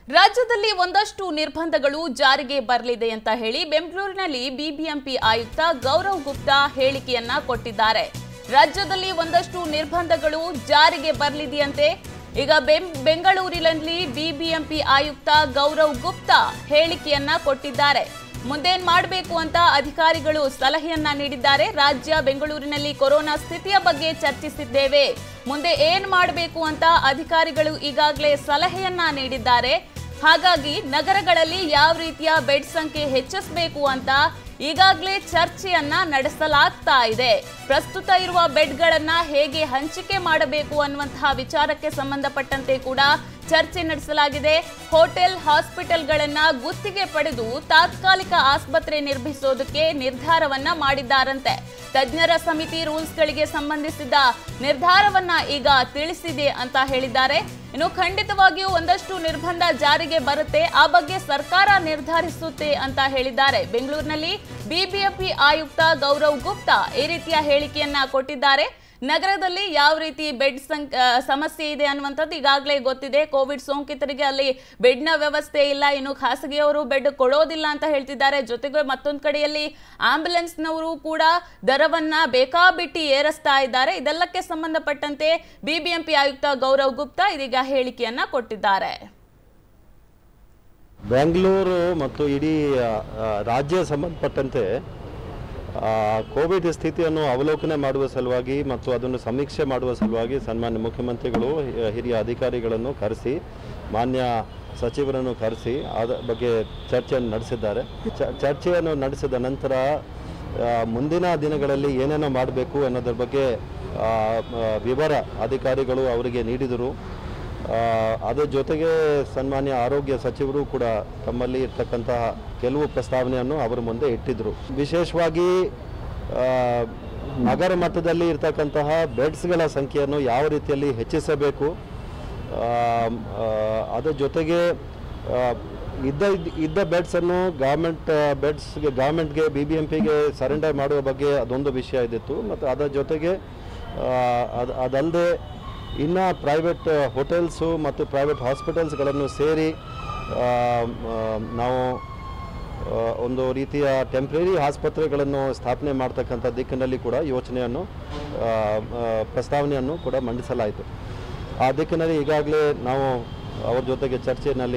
ರಾಜ್ಯದಲ್ಲಿ ಒಂದಷ್ಟು ನಿರ್ಬಂಧಗಳು ಜಾರಿಗೆ ಬರಲಿದೆ ಅಂತ ಹೇಳಿ ಬೆಂಗಳೂರಿನಲ್ಲಿ ಬಿಬಿಎಂಪಿ ಆಯುಕ್ತ ಗೌರವ್ ಗುಪ್ತಾ ಹೇಳಿಕೆಯನ್ನ ಕೊಟ್ಟಿದ್ದಾರೆ ರಾಜ್ಯದಲ್ಲಿ ಒಂದಷ್ಟು ನಿರ್ಬಂಧಗಳು ಜಾರಿಗೆ ಬರಲಿದೆಯಂತೆ ಈಗ ಬೆಂ- ಬೆಂಗಳೂರಿನಲ್ಲಿ ಬಿಬಿಎಂಪಿ ಆಯುಕ್ತ ಗೌರವ್ ಗುಪ್ತಾ ಹೇಳಿಕೆಯನ್ನ ಕೊಟ್ಟಿದ್ದಾರೆ ಮುಂದೇನ್ ಮಾಡಬೇಕು ಅಂತ ಅಧಿಕಾರಿಗಳು ಸಲಹೆಯನ್ನ ನೀಡಿದ್ದಾರೆ ರಾಜ್ಯ ಬೆಂಗಳೂರಿನಲ್ಲಿ ಕೊರೋನಾ ಸ್ಥಿತಿಯ ಬಗ್ಗೆ ಚರ್ಚಿಸಿದ್ದೇವೆ ಮುಂದೆ ಏನ್ ಮಾಡಬೇಕು ಅಂತ ಅಧಿಕಾರಿಗಳು ಈಗಾಗಲೇ ಸಲಹೆಯನ್ನ ನೀಡಿದ್ದಾರೆ ಹಾಗಾಗಿ ನಗರಗಳಲ್ಲಿ ಯಾವ ರೀತಿಯ ಬೆಡ್ ಸಂಖ್ಯೆ ಹೆಚ್ಚಿಸಬೇಕು ಅಂತ ಈಗಾಗಲೇ ಚರ್ಚೆಯನ್ನ ನಡೆಸಲಾಗ್ತಾ ಇದೆ ಪ್ರಸ್ತುತ ಇರುವ ಬೆಡ್ಗಳನ್ನ ಹೇಗೆ ಹಂಚಿಕೆ ಮಾಡಬೇಕು ಅನ್ನುವಂತಹ ವಿಚಾರಕ್ಕೆ ಸಂಬಂಧಪಟ್ಟಂತೆ ಕೂಡ ಚರ್ಚೆ ನಡೆಸಲಾಗಿದೆ ಹೋಟೆಲ್ ಹಾಸ್ಪಿಟಲ್ಗಳನ್ನ ಗುತ್ತಿಗೆ ಪಡೆದು ತಾತ್ಕಾಲಿಕ ಆಸ್ಪತ್ರೆ ನಿರ್ಮಿಸೋದಕ್ಕೆ ನಿರ್ಧಾರವನ್ನ ಮಾಡಿದ್ದಾರಂತೆ ತಜ್ಞರ ಸಮಿತಿ ರೂಲ್ಸ್ಗಳಿಗೆ ಸಂಬಂಧಿಸಿದ ನಿರ್ಧಾರವನ್ನ ಈಗ ತಿಳಿಸಿದೆ ಅಂತ ಹೇಳಿದ್ದಾರೆ ಇನ್ನು ಖಂಡಿತವಾಗಿಯೂ ಒಂದಷ್ಟು ನಿರ್ಬಂಧ ಜಾರಿಗೆ ಬರುತ್ತೆ ಆ ಬಗ್ಗೆ ಸರ್ಕಾರ ನಿರ್ಧರಿಸುತ್ತೆ ಅಂತ ಹೇಳಿದ್ದಾರೆ ಬೆಂಗಳೂರಿನಲ್ಲಿ ಬಿಬಿಎಂಪಿ ಆಯುಕ್ತ ಗೌರವ್ ಗುಪ್ತಾ ಈ ರೀತಿಯ ಹೇಳಿಕೆಯನ್ನ ಕೊಟ್ಟಿದ್ದಾರೆ ನಗರದಲ್ಲಿ ಯಾವ ರೀತಿ ಬೆಡ್ ಸಂಕ್ ಆ, ಸಮಸ್ಯೆ ಇದೆ ಅನ್ನುವಂಥದ್ದು ಈಗಾಗಲೇ ಗೊತ್ತಿದೆ ಕೋವಿಡ್ ಸೋಂಕಿತರಿಗೆ ಅಲ್ಲಿ ಬೆಡ್ನ ವ್ಯವಸ್ಥೆ ಇಲ್ಲ ಇನ್ನು ಖಾಸಗಿಯವರು ಬೆಡ್ ಕೊಡೋದಿಲ್ಲ ಅಂತ ಹೇಳ್ತಿದ್ದಾರೆ ಜೊತೆಗೆ ಮತ್ತೊಂದು ಕಡೆಯಲ್ಲಿ ಆಂಬ್ಯುಲೆನ್ಸ್ನವರು ಕೂಡ ದರವನ್ನ ಬೇಕಾಬಿಟ್ಟಿ ಏರಿಸ್ತಾ ಇದ್ದಾರೆ ಇದೆಲ್ಲಕ್ಕೆ ಸಂಬಂಧಪಟ್ಟಂತೆ ಬಿಬಿಎಂಪಿ ಆಯುಕ್ತ ಗೌರವ್ ಗುಪ್ತಾ ಇದೀಗ ಹೇಳಿಕೆಯನ್ನ ಕೊಟ್ಟಿದ್ದಾರೆ ಬೆಂಗಳೂರು ಮತ್ತು ಇಡೀ ಆ, ಆ, ರಾಜ್ಯ ಸಂಬಂಧಪಟ್ಟಂತೆ ಆ, ಕೋವಿಡ್ ಸ್ಥಿತಿಯನ್ನು ಅವಲೋಕನೆ ಮಾಡುವ ಸಲುವಾಗಿ ಮತ್ತು ಅದನ್ನು ಸಮೀಕ್ಷೆ ಮಾಡುವ ಸಲುವಾಗಿ ಸನ್ಮಾನ್ಯ ಮುಖ್ಯಮಂತ್ರಿಗಳು ಹಿ- ಹಿರಿಯ ಅಧಿಕಾರಿಗಳನ್ನು ಕರೆಸಿ ಮಾನ್ಯ ಸಚಿವರನ್ನು ಕರೆಸಿ ಅದ ಬಗ್ಗೆ ಚರ್ಚೆಯನ್ನು ನಡೆಸಿದ್ದಾರೆ ಚ- ಚರ್ಚೆಯನ್ನು ನಡೆಸಿದ ನಂತರ ಆ, ಮುಂದಿನ ದಿನಗಳಲ್ಲಿ ಏನೇನೋ ಮಾಡಬೇಕು ಅನ್ನೋದ್ರ ಬಗ್ಗೆ ಆ, ಆ, ವಿವರ ಅಧಿಕಾರಿಗಳು ಅವರಿಗೆ ನೀಡಿದರು ಆ, ಅದ್ರ ಜೊತೆಗೆ ಸನ್ಮಾನ್ಯ ಆರೋಗ್ಯ ಸಚಿವರು ಕೂಡ ತಮ್ಮಲ್ಲಿ ಇರ್ತಕ್ಕಂತಹ ಕೆಲವು ಪ್ರಸ್ತಾವನೆಯನ್ನು ಅವರ ಮುಂದೆ ಇಟ್ಟಿದ್ರು ವಿಶೇಷವಾಗಿ ಆ, ನಗರ ಮಟ್ಟದಲ್ಲಿ ಇರ್ತಕ್ಕಂತಹ ಬೆಡ್ಸ್ಗಳ ಸಂಖ್ಯೆಯನ್ನು ಯಾವ ರೀತಿಯಲ್ಲಿ ಹೆಚ್ಚಿಸಬೇಕು ಆ, ಆ, ಅದರ ಜೊತೆಗೆ ಆ, ಇದ್ದ ಇದ್ದ ಬೆಡ್ಸನ್ನು ಗೌರ್ಮೆಂಟ್ ಬೆಡ್ಸ್ಗೆ ಗೌರ್ಮೆಂಟ್ಗೆ ಬಿ ಬಿ ಎಂ ಪಿಗೆ ಸರೆಂಡರ್ ಮಾಡುವ ಬಗ್ಗೆ ಅದೊಂದು ವಿಷಯ ಇದ್ದಿತ್ತು ಮತ್ತು ಅದರ ಜೊತೆಗೆ ಅದು ಅದಲ್ಲದೆ ಇನ್ನು ಪ್ರೈವೇಟ್ ಹೋಟೆಲ್ಸು ಮತ್ತು ಪ್ರೈವೇಟ್ ಹಾಸ್ಪಿಟಲ್ಸ್ಗಳನ್ನು ಸೇರಿ ಆ, ಆ, ನಾವು ಆ, ಒಂದು ರೀತಿಯ ಟೆಂಪ್ರರಿ ಆಸ್ಪತ್ರೆಗಳನ್ನು ಸ್ಥಾಪನೆ ಮಾಡ್ತಕ್ಕಂಥ ದಿಕ್ಕಿನಲ್ಲಿ ಕೂಡ ಯೋಚನೆಯನ್ನು ಆ, ಆ, ಪ್ರಸ್ತಾವನೆಯನ್ನು ಕೂಡ ಮಂಡಿಸಲಾಯಿತು ಆ ದಿಕ್ಕಿನಲ್ಲಿ ಈಗಾಗಲೇ ನಾವು ಅವ್ರ ಜೊತೆಗೆ ಚರ್ಚೆಯಲ್ಲಿ